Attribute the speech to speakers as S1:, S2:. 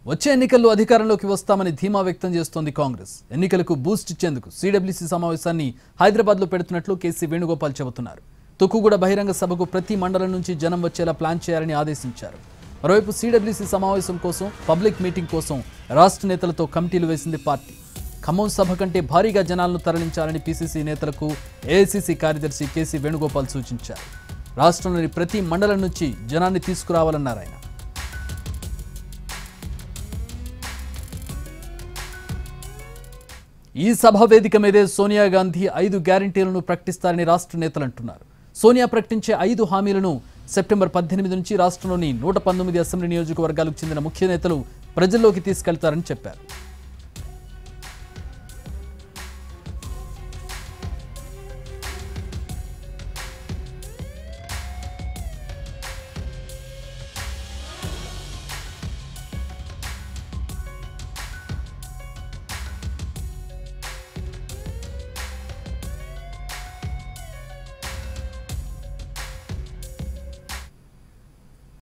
S1: వచ్చే ఎన్నికల్లో అధికారంలోకి వస్తామని ధీమా వ్యక్తం చేస్తోంది కాంగ్రెస్ ఎన్నికలకు బూస్ట్ ఇచ్చేందుకు సిడబ్ల్యూసీ సమావేశాన్ని హైదరాబాద్లో పెడుతున్నట్లు కేసీ వేణుగోపాల్ చెబుతున్నారు తుక్కుగూడ బహిరంగ సభకు ప్రతి మండలం నుంచి జనం వచ్చేలా ప్లాన్ చేయాలని ఆదేశించారు మరోవైపు సిడబ్ల్యూసీ సమావేశం కోసం పబ్లిక్ మీటింగ్ కోసం రాష్ట్ర నేతలతో కమిటీలు వేసింది పార్టీ ఖమ్మం సభ కంటే భారీగా జనాలను తరలించాలని పీసీసీ నేతలకు ఏఐసీసీ కార్యదర్శి కేసీ వేణుగోపాల్ సూచించారు రాష్ట్రంలోని ప్రతి మండలం నుంచి జనాన్ని తీసుకురావాలన్నారు ఆయన ఈ సభ వేదిక మీదే సోనియా గాంధీ ఐదు గ్యారంటీలను ప్రకటిస్తారని రాష్ట్ర నేతలు అంటున్నారు సోనియా ప్రకటించే ఐదు హామీలను సెప్టెంబర్ పద్దెనిమిది నుంచి రాష్ట్రంలోని నూట పంతొమ్మిది అసెంబ్లీ నియోజకవర్గాలకు చెందిన ముఖ్య నేతలు ప్రజల్లోకి తీసుకెళ్తారని చెప్పారు